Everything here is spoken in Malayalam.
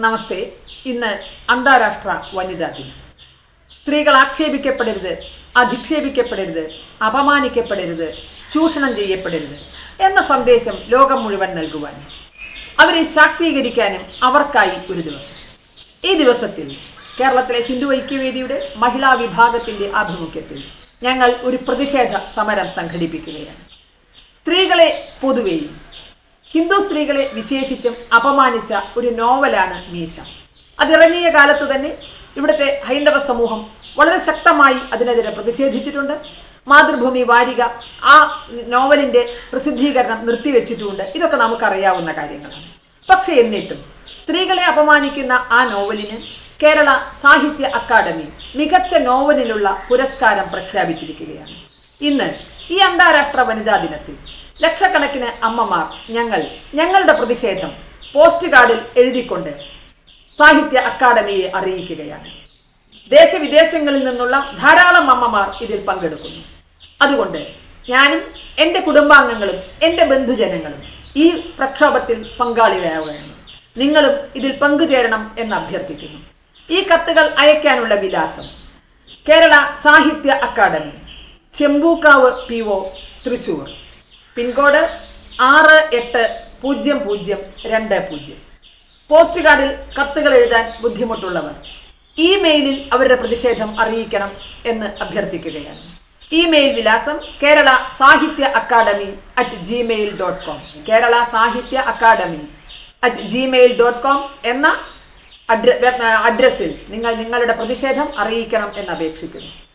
നമസ്തേ ഇന്ന് അന്താരാഷ്ട്ര വനിതാ ദിനം സ്ത്രീകൾ ആക്ഷേപിക്കപ്പെടരുത് അധിക്ഷേപിക്കപ്പെടരുത് അപമാനിക്കപ്പെടരുത് ചൂഷണം ചെയ്യപ്പെടരുത് എന്ന സന്ദേശം ലോകം മുഴുവൻ നൽകുവാൻ അവരെ ശാക്തീകരിക്കാനും അവർക്കായി ഒരു ദിവസം ഈ ദിവസത്തിൽ കേരളത്തിലെ ഹിന്ദു ഐക്യവേദിയുടെ മഹിളാ വിഭാഗത്തിന്റെ ആഭിമുഖ്യത്തിൽ ഞങ്ങൾ ഒരു പ്രതിഷേധ സമരം സംഘടിപ്പിക്കുകയാണ് സ്ത്രീകളെ പൊതുവെയും ഹിന്ദു സ്ത്രീകളെ വിശേഷിച്ചും അപമാനിച്ച ഒരു നോവലാണ് മീശ അതിറങ്ങിയ കാലത്ത് തന്നെ ഇവിടുത്തെ ഹൈന്ദവ സമൂഹം വളരെ ശക്തമായി അതിനെതിരെ പ്രതിഷേധിച്ചിട്ടുണ്ട് മാതൃഭൂമി വാരിക ആ നോവലിന്റെ പ്രസിദ്ധീകരണം നിർത്തിവെച്ചിട്ടുമുണ്ട് ഇതൊക്കെ നമുക്കറിയാവുന്ന കാര്യങ്ങളാണ് പക്ഷെ എന്നിട്ടും സ്ത്രീകളെ അപമാനിക്കുന്ന ആ നോവലിന് കേരള സാഹിത്യ അക്കാദമി മികച്ച നോവലിനുള്ള പുരസ്കാരം പ്രഖ്യാപിച്ചിരിക്കുകയാണ് ഇന്ന് ഈ അന്താരാഷ്ട്ര വനിതാ ദിനത്തിൽ ലക്ഷക്കണക്കിന് അമ്മമാർ ഞങ്ങൾ ഞങ്ങളുടെ പ്രതിഷേധം പോസ്റ്റ് കാർഡിൽ എഴുതിക്കൊണ്ട് സാഹിത്യ അക്കാദമിയെ അറിയിക്കുകയാണ് ദേശവിദേശങ്ങളിൽ നിന്നുള്ള ധാരാളം അമ്മമാർ ഇതിൽ പങ്കെടുക്കുന്നു അതുകൊണ്ട് ഞാനും എൻ്റെ കുടുംബാംഗങ്ങളും എൻ്റെ ബന്ധുജനങ്ങളും ഈ പ്രക്ഷോഭത്തിൽ പങ്കാളിയാവുകയാണ് നിങ്ങളും ഇതിൽ പങ്കുചേരണം എന്ന് അഭ്യർത്ഥിക്കുന്നു ഈ കത്തുകൾ അയക്കാനുള്ള വിലാസം Kerala Sahitya Akademi Chembukkavu P O Thrissur pincode ആറ് എട്ട് പൂജ്യം പൂജ്യം രണ്ട് പൂജ്യം പോസ്റ്റ് കാർഡിൽ കത്തുകൾ എഴുതാൻ ബുദ്ധിമുട്ടുള്ളവർ ഇമെയിലിൽ അവരുടെ പ്രതിഷേധം അറിയിക്കണം എന്ന് അഭ്യർത്ഥിക്കുകയാണ് ഇമെയിൽ വിലാസം Kerala Sahitya Akademi at Gmail dot com Kerala Sahitya Akademi at Gmail dot com എന്ന അഡ്ര അഡ്രസ്സിൽ നിങ്ങൾ നിങ്ങളുടെ പ്രതിഷേധം അറിയിക്കണം എന്ന് അപേക്ഷിക്കുന്നു